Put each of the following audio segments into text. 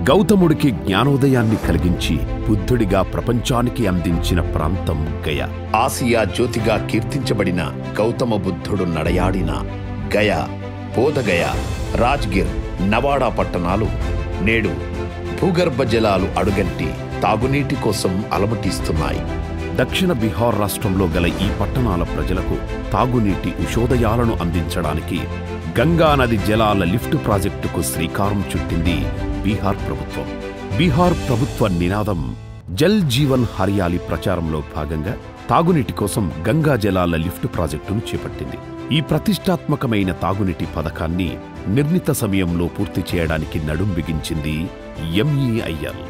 గౌతముడికి జ్ఞానోదయాన్ని కలిగించి బుద్ధుడిగా ప్రపంచానికి అందించిన ప్రాంతం గయ ఆసియా జ్యోతిగా కీర్తించబడిన గౌతమ బుద్ధుడు నడయాడిన గయ బోధగయ రాజ్గిర్ నవాడా పట్టణాలు నేడు భూగర్భ జలాలు అడుగంటి తాగునీటి కోసం అలమటిస్తున్నాయి దక్షిణ బీహార్ రాష్ట్రంలో గల ఈ పట్టణాల ప్రజలకు తాగునీటి ఉషోదయాలను అందించడానికి గంగా నది జలాల లిఫ్ట్ ప్రాజెక్టుకు శ్రీకారం చుట్టింది బీహార్ ప్రభుత్వం బీహార్ ప్రభుత్వ నినాదం జల్ జీవన్ హరియాలి ప్రచారంలో భాగంగా తాగునీటి కోసం గంగా జలాల లిఫ్ట్ ప్రాజెక్టును చేపట్టింది ఈ ప్రతిష్టాత్మకమైన తాగునీటి పథకాన్ని నిర్ణీత సమయంలో పూర్తి చేయడానికి నడుం బిగించింది ఎంఈఐఎల్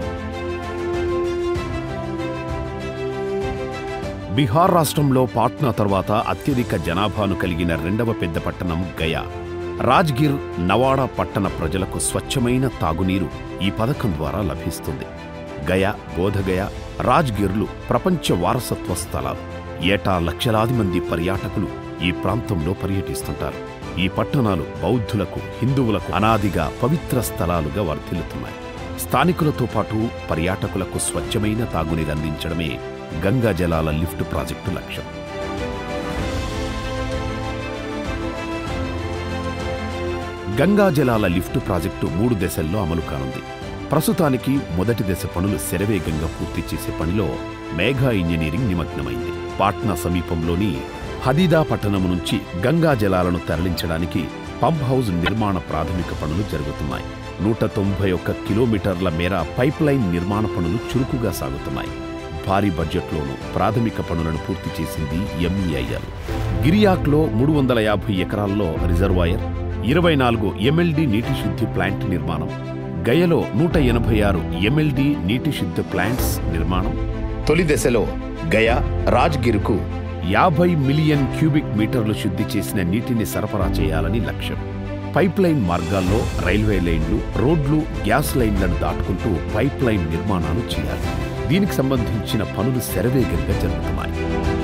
బీహార్ రాష్ట్రంలో పాట్నా తర్వాత అత్యధిక జనాభాను కలిగిన రెండవ పెద్ద పట్టణం గయా రాజ్గిర్ నవాడా పట్టణ ప్రజలకు స్వచ్ఛమైన తాగునీరు ఈ పథకం ద్వారా లభిస్తుంది గయా బోధగయ రాజ్గిర్లు ప్రపంచ వారసత్వ స్థలాలు ఏటా లక్షలాది మంది పర్యాటకులు ఈ ప్రాంతంలో పర్యటిస్తుంటారు ఈ పట్టణాలు బౌద్ధులకు హిందువులకు అనాదిగా పవిత్ర స్థలాలుగా వర్ధిల్లుతున్నాయి స్థానికులతో పాటు పర్యాటకులకు స్వచ్ఛమైన తాగునీరు అందించడమే గంగా జలాల లిఫ్ట్ ప్రాజెక్టు లక్ష్యం గంగా జలాల లిఫ్ట్ ప్రాజెక్టు మూడు దశల్లో అమలు కానుంది ప్రస్తుతానికి మొదటి దశ పనులు శరవేగంగా పూర్తి చేసే పనిలో మేఘా ఇంజనీరింగ్ నిమగ్నమైంది పాట్నా సమీపంలోని హదీదా పట్టణం నుంచి గంగా జలాలను తరలించడానికి పంప్ హౌస్ నిర్మాణ ప్రాథమిక పనులు జరుగుతున్నాయి నూట తొంభై ఒక్క కిలోమీటర్ల మేర పైప్ లైన్ నిర్మాణ పనులు చురుకుగా సాగుతున్నాయి భారీ బడ్జెట్లోనూ ప్రాథమిక పనులను పూర్తి చేసింది ఎంఈఐఎల్ గిరియాక్లో మూడు వందల యాభై ఎకరాల్లో రిజర్వాయర్ ఇరవై నాలుగు ఎంఎల్డి నీటి శుద్ధి ప్లాంట్ నిర్మాణం గయలో నూట ఎనభై ఆరు ఎంఎల్డి నీటి శుద్ధి ప్లాంట్స్ నిర్మాణం తొలి దశలో గయా రాజ్గిర్కు యాభై మిలియన్ క్యూబిక్ మీటర్లు శుద్ధి చేసిన నీటిని సరఫరా చేయాలని లక్ష్యం పైప్ లైన్ మార్గాల్లో రైల్వే లైన్లు రోడ్లు గ్యాస్ లైన్లను దాటుకుంటూ పైప్ లైన్ నిర్మాణాలు చేయాలి దీనికి సంబంధించిన పనులు శరవేగంగా జరుగుతున్నాయి